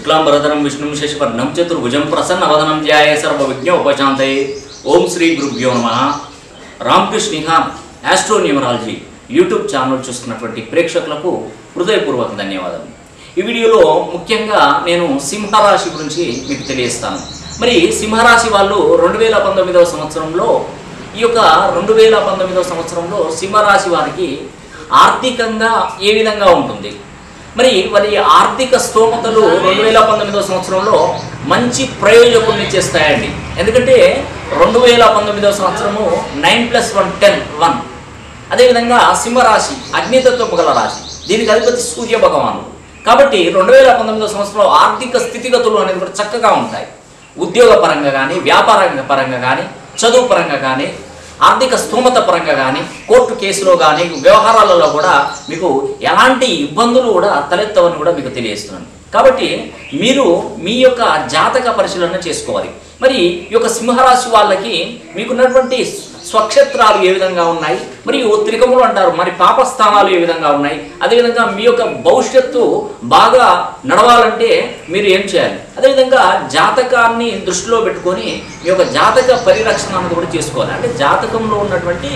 శుక్లాంబరధరం విష్ణుం శశివర్ణం చతుర్భుజం ప్రసన్నవదనం ధ్యాయ సర్వ విజ్ఞ ఉపశాంతయే ఓం శ్రీ గురుభ్యో నమ Ramakrishna Nihan astro numerology YouTube channel చూస్తున్నటువంటి ప్రేక్షకులకు హృదయపూర్వక ధన్యవాదాలు ఈ వీడియోలో ముఖ్యంగా నేను సింహరాశి గురించి మీకు తెలియజేస్తాను మరి సింహరాశి వాళ్ళు రెండు వేల పంతొమ్మిదవ సంవత్సరంలో ఈ యొక్క రెండు వేల పంతొమ్మిదవ సంవత్సరంలో సింహరాశి వారికి ఆర్థికంగా ఏ విధంగా ఉంటుంది మరి వారి ఆర్థిక స్తోమతలు రెండు వేల పంతొమ్మిదవ సంవత్సరంలో మంచి ప్రయోజకుల్ని చేస్తాయండి ఎందుకంటే రెండు వేల పంతొమ్మిదవ సంవత్సరము nine plus one ten one అదేవిధంగా సింహరాశి అగ్నితత్వపు గల రాశి దీనికి అధిపతి సూర్య భగవానుడు కాబట్టి రెండు వేల పంతొమ్మిదవ సంవత్సరంలో ఆర్థిక స్థితిగతులు అనేది కూడా చక్కగా ఉంటాయి ఉద్యోగ పరంగా కానీ వ్యాపార పరంగా కానీ చదువు పరంగా కానీ ఆర్థిక స్థూమత పరంగా కానీ కోర్టు కేసులో కానీ వ్యవహారాలలో కూడా మీకు ఎలాంటి ఇబ్బందులు కూడా తలెత్తవని కూడా మీకు తెలియజేస్తున్నాను కాబట్టి మీరు మీ యొక్క జాతక పరిశీలన చేసుకోవాలి మరి ఈ యొక్క సింహరాశి వాళ్ళకి మీకున్నటువంటి స్వక్షేత్రాలు ఏ విధంగా ఉన్నాయి మరియు త్రికములు అంటారు మరి పాపస్థానాలు ఏ విధంగా ఉన్నాయి అదేవిధంగా మీ యొక్క భవిష్యత్తు బాగా నడవాలంటే మీరు ఏం చేయాలి అదేవిధంగా జాతకాన్ని దృష్టిలో పెట్టుకొని మీ యొక్క జాతక పరిరక్షణ అనేది కూడా చేసుకోవాలి అంటే జాతకంలో ఉన్నటువంటి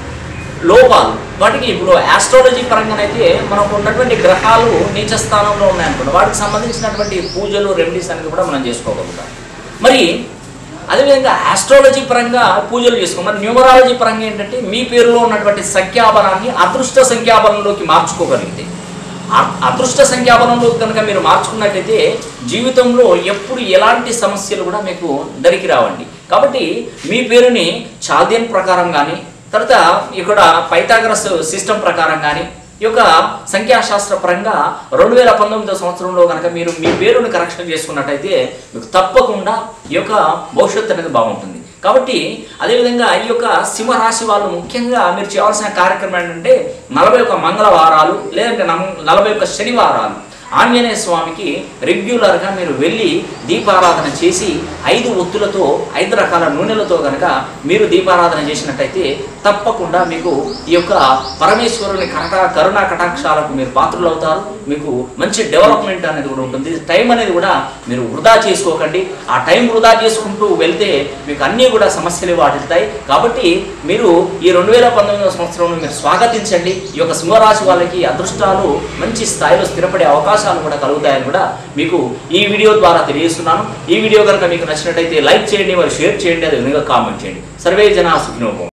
లోపాలు వాటికి ఇప్పుడు ఆస్ట్రాలజీ పరంగానైతే మనకు ఉన్నటువంటి గ్రహాలు నీచ స్థానంలో ఉన్నాయనుకోండి వాటికి సంబంధించినటువంటి పూజలు రెమెడీస్ అనేది కూడా మనం చేసుకోగలుగుతాం మరి అదేవిధంగా ఆస్ట్రాలజీ పరంగా పూజలు చేసుకో మరి న్యూమరాలజీ పరంగా ఏంటంటే మీ పేరులో ఉన్నటువంటి సంఖ్యాబలాన్ని అదృష్ట సంఖ్యాబలంలోకి మార్చుకోగలిగితే అ- అదృష్ట సంఖ్యాబలంలో కనుక మీరు మార్చుకున్నట్టయితే జీవితంలో ఎప్పుడు ఎలాంటి సమస్యలు కూడా మీకు దరికి రావండి కాబట్టి మీ పేరుని చాల్దియన్ ప్రకారం కానీ తర్వాత ఇక్కడ పైథాగరస్ సిస్టమ్ ప్రకారం కానీ ఈ యొక్క సంఖ్యాశాస్త్ర పరంగా రెండు వేల పంతొమ్మిదో సంవత్సరంలో కనుక మీరు మీ పేరుని కరెక్షన్ చేసుకున్నట్టయితే మీకు తప్పకుండా ఈ యొక్క భవిష్యత్తు అనేది బాగుంటుంది కాబట్టి అదేవిధంగా ఈ యొక్క సింహరాశి వాళ్ళు ముఖ్యంగా మీరు చేయాల్సిన కార్యక్రమం ఏంటంటే నలభై ఒక్క మంగళవారాలు లేదంటే నమ్- నలభై ఒక్క శనివారాలు ఆంజనేయ స్వామికి రెగ్యులర్గా మీరు వెళ్ళి దీపారాధన చేసి ఐదు ఒత్తులతో ఐదు రకాల నూనెలతో కనుక మీరు దీపారాధన చేసినట్టయితే తప్పకుండా మీకు ఈ యొక్క పరమేశ్వరుని కట కరుణా కటాక్షాలకు మీరు పాత్రలు అవుతారు మీకు మంచి డెవలప్మెంట్ అనేది కూడా ఉంటుంది టైం అనేది కూడా మీరు వృధా చేసుకోకండి ఆ టైం వృధా చేసుకుంటూ వెళ్తే మీకు అన్నీ కూడా సమస్యలు వాటిల్తాయి కాబట్టి మీరు ఈ రెండు వేల పంతొమ్మిదవ సంవత్సరంలో మీరు స్వాగతించండి ఈ యొక్క సింహరాశి వాళ్ళకి అదృష్టాలు మంచి స్థాయిలో స్థిరపడే అవకాశాలు కూడా కలుగుతాయని కూడా మీకు ఈ వీడియో ద్వారా తెలియజేస్తున్నాను ఈ వీడియో కనుక మీకు నచ్చినట్టయితే లైక్ చేయండి మరి షేర్ చేయండి అదే విధంగా కామెంట్ చేయండి సర్వే జన సుఖినోభవం